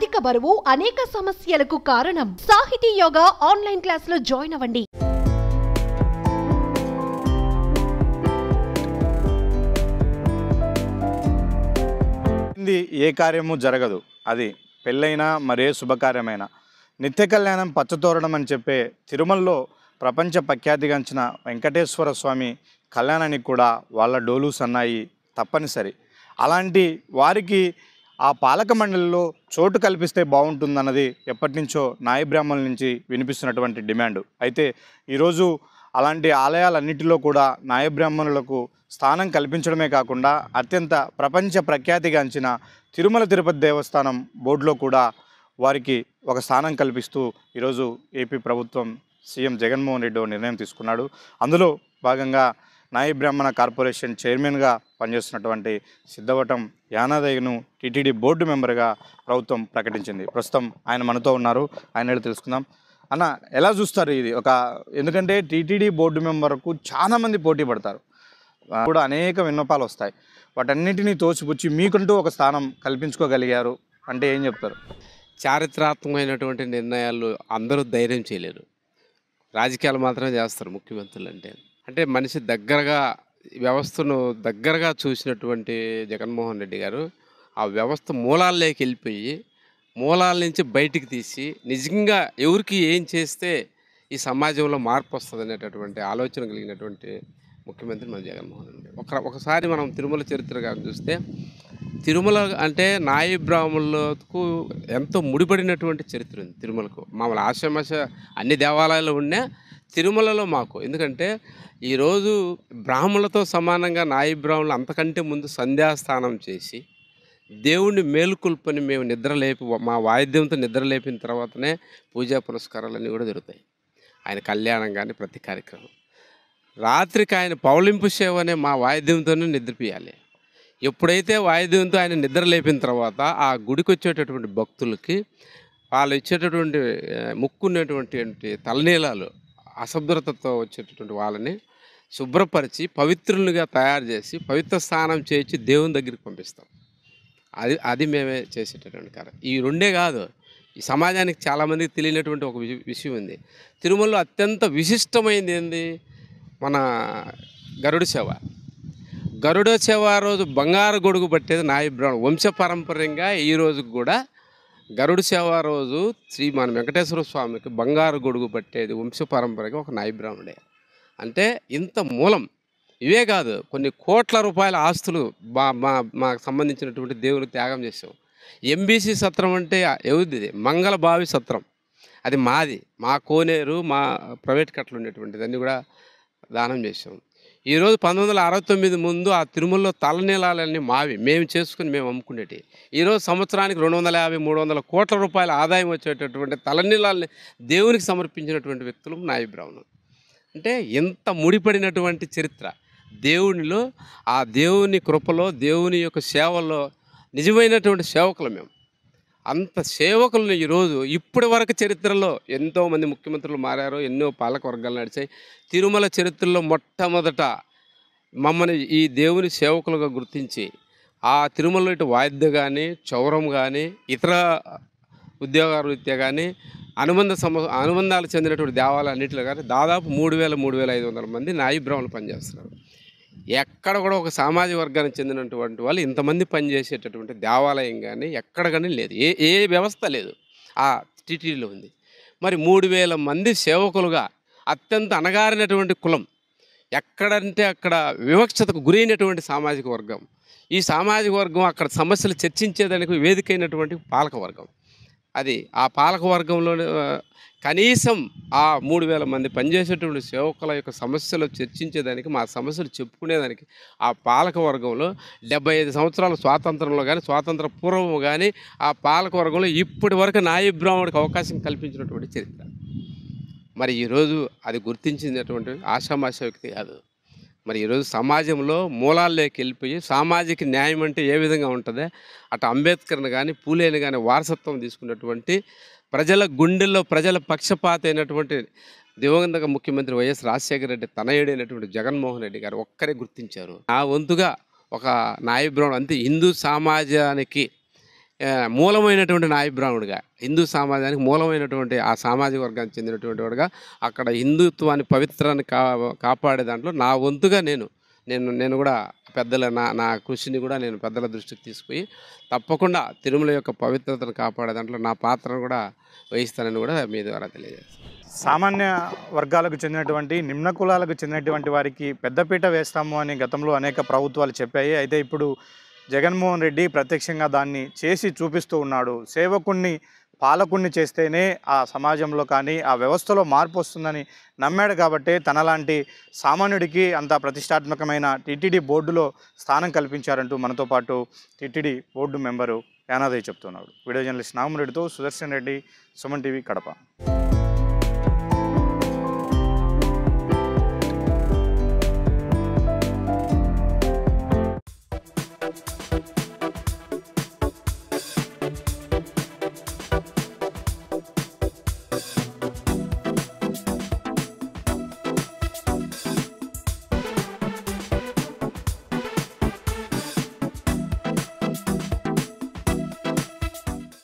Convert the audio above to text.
అధిక బరువు అనేక సమస్యలకు కారణం సాహితీ యోగా ఆన్లైన్ క్లాస్ లో జాయిన్ అవ్వండి ఇది ఏ కార్యము జరగదు అది పెళ్ళైనా మరే శుభకార్యమైనా నిత్య కళ్యాణం పచ్చతోరణం అని చెప్పే తిరుమలలో ప్రపంచ ప్రఖ్యాతిగాంచిన వెంకటేశ్వర స్వామి కళ్యాణానికి కూడా వాళ్ళ డోలు సన్నాయి తప్పనిసరి అలాంటి వారికి ఆ పాలక మండలిలో చోటు కల్పిస్తే బాగుంటుందన్నది ఎప్పటి నుంచో నాయ బ్రాహ్మణుల నుంచి వినిపిస్తున్నటువంటి డిమాండ్ అయితే ఈరోజు అలాంటి ఆలయాలన్నిటిలో కూడా నాయ బ్రాహ్మణులకు స్థానం కల్పించడమే కాకుండా అత్యంత ప్రపంచ ప్రఖ్యాతిగాంచిన తిరుమల తిరుపతి దేవస్థానం బోర్డులో కూడా వారికి ఒక స్థానం కల్పిస్తూ ఈరోజు ఏపీ ప్రభుత్వం సీఎం జగన్మోహన్ రెడ్డి ఓ నిర్ణయం తీసుకున్నాడు అందులో భాగంగా నాయ బ్రాహ్మణ కార్పొరేషన్ చైర్మన్గా పనిచేస్తున్నటువంటి సిద్ధవటం యానాదయ్యను టీటీడీ బోర్డు మెంబర్గా ప్రభుత్వం ప్రకటించింది ప్రస్తుతం ఆయన మనతో ఉన్నారు ఆయన అడిగి తెలుసుకుందాం అన్న ఎలా చూస్తారు ఇది ఒక ఎందుకంటే టీటీడీ బోర్డు మెంబర్కు చాలా మంది పోటీ పడతారు ఆ, కూడా అనేక విన్నపాలు వస్తాయి వాటన్నిటినీ తోసిపుచ్చి మీకంటూ ఒక స్థానం కల్పించుకోగలిగారు అంటే ఏం చెప్తారు చారిత్రాత్మకమైనటువంటి నిర్ణయాలు అందరూ ధైర్యం చేయలేరు రాజకీయాలు మాత్రమే చేస్తారు ముఖ్యమంత్రులు అంటే అంటే మనిషి దగ్గరగా వ్యవస్థను దగ్గరగా చూసినటువంటి జగన్మోహన్ రెడ్డి గారు ఆ వ్యవస్థ మూలాల్లోకి వెళ్ళిపోయి మూలాల నుంచి బయటికి తీసి నిజంగా ఎవరికి ఏం చేస్తే ఈ సమాజంలో మార్పు వస్తుంది అనేటటువంటి ఆలోచన కలిగినటువంటి ముఖ్యమంత్రి మన జగన్మోహన్ రెడ్డి ఒక ఒకసారి మనం తిరుమల చరిత్ర కానీ చూస్తే తిరుమల అంటే నాయ బ్రాహ్మణులకు ఎంతో ముడిపడినటువంటి చరిత్ర ఉంది తిరుమలకు మామూలు ఆశ్రమాశ అన్ని దేవాలయాలు ఉన్నా తిరుమలలో మాకు ఎందుకంటే ఈరోజు బ్రాహ్మణులతో సమానంగా నాయ బ్రాహ్మణులు అంతకంటే ముందు సంధ్యాస్థానం చేసి దేవుణ్ణి మేలుకొల్పని మేము నిద్ర లేపి మా వాయిద్యంతో నిద్ర లేపిన తర్వాతనే పూజా పురస్కారాలన్నీ కూడా జరుగుతాయి ఆయన కళ్యాణం కానీ ప్రతి కార్యక్రమం రాత్రికి ఆయన పౌలింపు సేవ అనే మా వాయిద్యంతోనే నిద్రపియాలి ఎప్పుడైతే వాయిద్యంతో ఆయన నిద్ర లేపిన తర్వాత ఆ గుడికి వచ్చేటటువంటి భక్తులకి వాళ్ళు ఇచ్చేటటువంటి ఆ, ముక్కున్నటువంటి తలనీలాలు అశుభ్రతతో వచ్చేటటువంటి వాళ్ళని శుభ్రపరిచి పవిత్రులుగా తయారు చేసి పవిత్ర స్నానం చేయించి దేవుని దగ్గరికి పంపిస్తాం అది అది మేమే చేసేటటువంటి కార్యం ఈ రెండే కాదు ఈ సమాజానికి చాలామందికి తెలియనటువంటి ఒక విష- విషయం ఉంది తిరుమలలో అత్యంత విశిష్టమైనది ఏంది మన గరుడ సేవ గరుడ సేవ రోజు బంగారు గొడుగు పట్టేది నాయ బ్రాహ్మణ వంశపారంపర్యంగా ఈ రోజు కూడా గరుడ సేవ రోజు శ్రీ మన వెంకటేశ్వర స్వామికి బంగారు గొడుగు పట్టేది వంశపారంపర్యంగా ఒక నాయ బ్రాహ్మణుడే అంటే ఇంత మూలం ఇవే కాదు కొన్ని కోట్ల రూపాయల ఆస్తులు మా మా మాకు సంబంధించినటువంటి దేవుని త్యాగం చేసాం ఎంబీసీ సత్రం అంటే ఎవరిది మంగళభావి సత్రం అది మాది మా కోనేరు మా ప్రైవేట్ కట్టలు ఉండేటువంటిది అన్నీ కూడా దానం చేసాం ఈరోజు పంతొమ్మిది వందల అరవై తొమ్మిది ముందు ఆ తిరుమలలో తలనీలాలన్నీ మావి మేము చేసుకుని మేము అమ్ముకునేటి ఈరోజు సంవత్సరానికి రెండు వందల యాభై మూడు వందల కోట్ల రూపాయల ఆదాయం వచ్చేటటువంటి తలనీలాలని దేవునికి సమర్పించినటువంటి వ్యక్తులు నాయ బ్రాహ్మణులు అంటే ఎంత ముడిపడినటువంటి చరిత్ర దేవునిలో ఆ దేవుని కృపలో దేవుని యొక్క సేవలో నిజమైనటువంటి సేవకులు మేము అంత సేవకులను ఈరోజు ఇప్పటి వరకు చరిత్రలో ఎంతోమంది ముఖ్యమంత్రులు మారారు ఎన్నో పాలక వర్గాలు నడిచాయి తిరుమల చరిత్రలో మొట్టమొదట మమ్మల్ని ఈ దేవుని సేవకులుగా గుర్తించి ఆ తిరుమలలో ఇటు వాయిద్య కానీ చౌరం కానీ ఇతర ఉద్యోగాల రీత్యా కానీ అనుబంధ సమ అనుబంధాలు చెందినటువంటి దేవాలయాన్నింటిలో కానీ దాదాపు మూడు వేల మూడు వేల ఐదు వందల మంది నాయి బ్రాహ్మణులు పనిచేస్తున్నారు ఎక్కడ కూడా ఒక సామాజిక వర్గానికి చెందినటువంటి వాళ్ళు ఇంతమంది పనిచేసేటటువంటి దేవాలయం కానీ ఎక్కడ కానీ లేదు ఏ ఏ వ్యవస్థ లేదు ఆ టీటీడీలో ఉంది మరి మూడు వేల మంది సేవకులుగా అత్యంత అణగారినటువంటి కులం ఎక్కడంటే అక్కడ వివక్షతకు గురైనటువంటి సామాజిక వర్గం ఈ సామాజిక వర్గం అక్కడ సమస్యలు చర్చించేదానికి వేదికైనటువంటి పాలక వర్గం అది ఆ పాలక వర్గంలో ఆ, కనీసం ఆ మూడు వేల మంది పనిచేసేటువంటి సేవకుల యొక్క సమస్యలు చర్చించేదానికి మా సమస్యలు చెప్పుకునేదానికి ఆ పాలక వర్గంలో డెబ్బై ఐదు సంవత్సరాల స్వాతంత్రంలో కానీ స్వాతంత్ర పూర్వం కానీ ఆ పాలక వర్గంలో ఇప్పటి వరకు నాయ బ్రాహ్మణుడికి అవకాశం కల్పించినటువంటి చరిత్ర మరి ఈరోజు అది గుర్తించినటువంటి ఆషామాష వ్యక్తి కాదు మరి ఈరోజు సమాజంలో మూలాల్లోకి వెళ్ళిపోయి సామాజిక న్యాయం అంటే ఏ విధంగా ఉంటుందో అటు అంబేద్కర్ని కానీ పూలేని కానీ వారసత్వం తీసుకున్నటువంటి ప్రజల గుండెల్లో ప్రజల పక్షపాత అయినటువంటి దివంగత ముఖ్యమంత్రి వైఎస్ రాజశేఖర రెడ్డి తనయుడైనటువంటి జగన్మోహన్ రెడ్డి గారు ఒక్కరే గుర్తించారు ఆ వంతుగా ఒక నాయ బ్రాహ్మణుడు అంతే హిందూ సమాజానికి ఆ, మూలమైనటువంటి నాయబ్రాహ్మణుడిగా హిందూ సమాజానికి మూలమైనటువంటి ఆ సామాజిక వర్గానికి చెందినటువంటి వాడుగా అక్కడ హిందుత్వాన్ని పవిత్రాన్ని కా కాపాడే దాంట్లో నా వంతుగా నేను నేను నేను కూడా పెద్దల నా నా కృషిని కూడా నేను పెద్దల దృష్టికి తీసుకుపోయి తప్పకుండా తిరుమల యొక్క పవిత్రతను కాపాడే దాంట్లో నా పాత్రను కూడా వహిస్తానని కూడా మీ ద్వారా తెలియజేస్తాను సామాన్య వర్గాలకు చెందినటువంటి నిమ్న కులాలకు చెందినటువంటి వారికి పెద్దపీట వేస్తాము అని గతంలో అనేక ప్రభుత్వాలు చెప్పాయి అయితే ఇప్పుడు జగన్మోహన్ రెడ్డి ప్రత్యక్షంగా దాన్ని చేసి చూపిస్తూ ఉన్నాడు సేవకుణ్ణి పాలకుణ్ణి చేస్తేనే ఆ సమాజంలో కానీ ఆ వ్యవస్థలో మార్పు వస్తుందని నమ్మాడు కాబట్టి తనలాంటి సామాన్యుడికి అంత ప్రతిష్టాత్మకమైన టీటీడీ బోర్డులో స్థానం కల్పించారంటూ మనతో పాటు టీటీడీ బోర్డు మెంబరు యానాదయ్య చెప్తున్నాడు వీడియో జర్నలిస్ట్ నామరెడ్డితో సుదర్శన్ రెడ్డి సుమన్ టీవీ కడప